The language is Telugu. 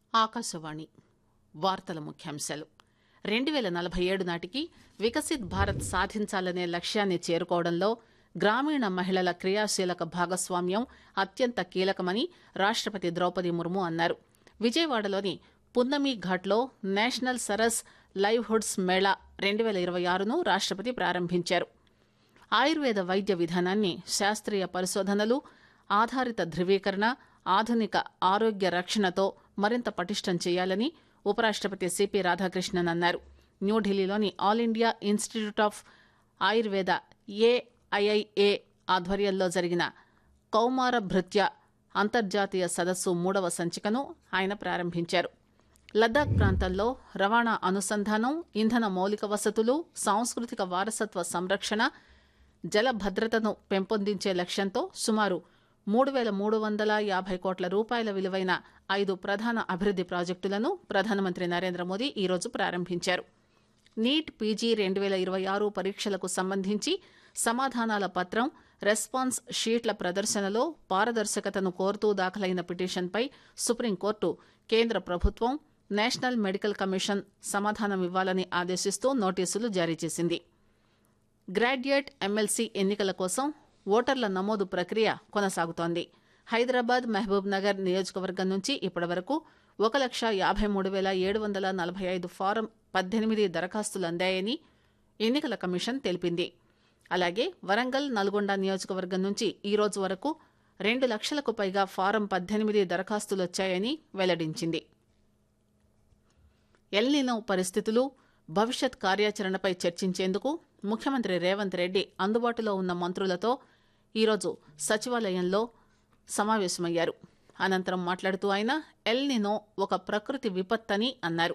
ఆకాశవాణి వార్తల ముఖ్యాంశాలు రెండు పేల నలభై ఏడు నాటికి వికసిత్ భారత్ సాధించాలనే లక్ష్యాన్ని చేరుకోవడంలో గ్రామీణ మహిళల క్రియాశీలక భాగస్వామ్యం అత్యంత కీలకమని రాష్టపతి ద్రౌపది ముర్ము అన్నారు విజయవాడలోని పున్నమి ఘాట్లో నేషనల్ సరస్ లైవ్హుడ్స్ మేళా రెండు పేల ఇరవై ఆరును రాష్టపతి ప్రారంభించారు ఆయుర్వేద వైద్య విధానాన్ని శాస్త్రీయ పరిశోధనలు ఆధారిత ధృవీకరణ ఆధునిక ఆరోగ్య రక్షణతో మరింత పటిష్టం చేయాలని ఉపరాష్టపతి సిపి రాధాకృష్ణన్ అన్నారు న్యూఢిల్లీలోని all India institute of Ayurveda AIIA ఆధ్వర్యంలో జరిగిన కౌమార భృత్య అంతర్జాతీయ సదస్సు మూడవ సంచికను ఆయన ప్రారంభించారు లద్దాఖ్ ప్రాంతంలో రవాణా అనుసంధానం ఇంధన మౌలిక వసతులు సాంస్కృతిక వారసత్వ సంరక్షణ జల భద్రతను పెంపొందించే లక్ష్యంతో సుమారు మూడు పేల మూడు వందల యాభై కోట్ల రూపాయల విలువైన ఐదు ప్రధాన అభివృద్ది ప్రాజెక్టులను ప్రధానమంత్రి నరేంద్ర మోదీ ఈరోజు ప్రారంభించారు నీట్ పీజీ రెండు పేల ఇరవై ఆరు పరీక్షలకు సంబంధించి సమాధానాల పత్రం రెస్పాన్స్ షీట్ల ప్రదర్శనలో పారదర్శకతను కోరుతూ దాఖలైన పిటిషన్పై సుప్రీంకోర్టు కేంద్ర ప్రభుత్వం నేషనల్ మెడికల్ కమిషన్ సమాధానమివ్వాలని ఆదేశిస్తూ నోటీసులు జారీ చేసింది గ్రాడ్యుయేట్ ఎమ్మెల్సీ ఎన్నికల కోసం ఓటర్ల నమోదు ప్రక్రియ కొనసాగుతోంది హైదరాబాద్ మహబూబ్ నగర్ నియోజకవర్గం నుంచి ఇప్పటి వరకు ఒక లక్ష యాభై మూడు వేల ఏడు వందల నలభై ఐదు ఫారం పద్దెనిమిది దరఖాస్తులు అందాయని ఎన్నికల కమిషన్ తెలిపింది అలాగే వరంగల్ నల్గొండ నియోజకవర్గం నుంచి ఈ రోజు వరకు రెండు లక్షలకు పైగా ఫారం పద్దెనిమిది దరఖాస్తులు వచ్చాయని వెల్లడించింది ఎల్నినో పరిస్థితులు భవిష్యత్ కార్యాచరణపై చర్చించేందుకు ముఖ్యమంత్రి రేవంత్ రెడ్డి అందుబాటులో ఉన్న మంత్రులతో ఈరోజు సచివాలయంలో సమావేశమయ్యారు అనంతరం మాట్లాడుతూ ఆయన ఎల్నినో ఒక ప్రకృతి విపత్తని అన్నారు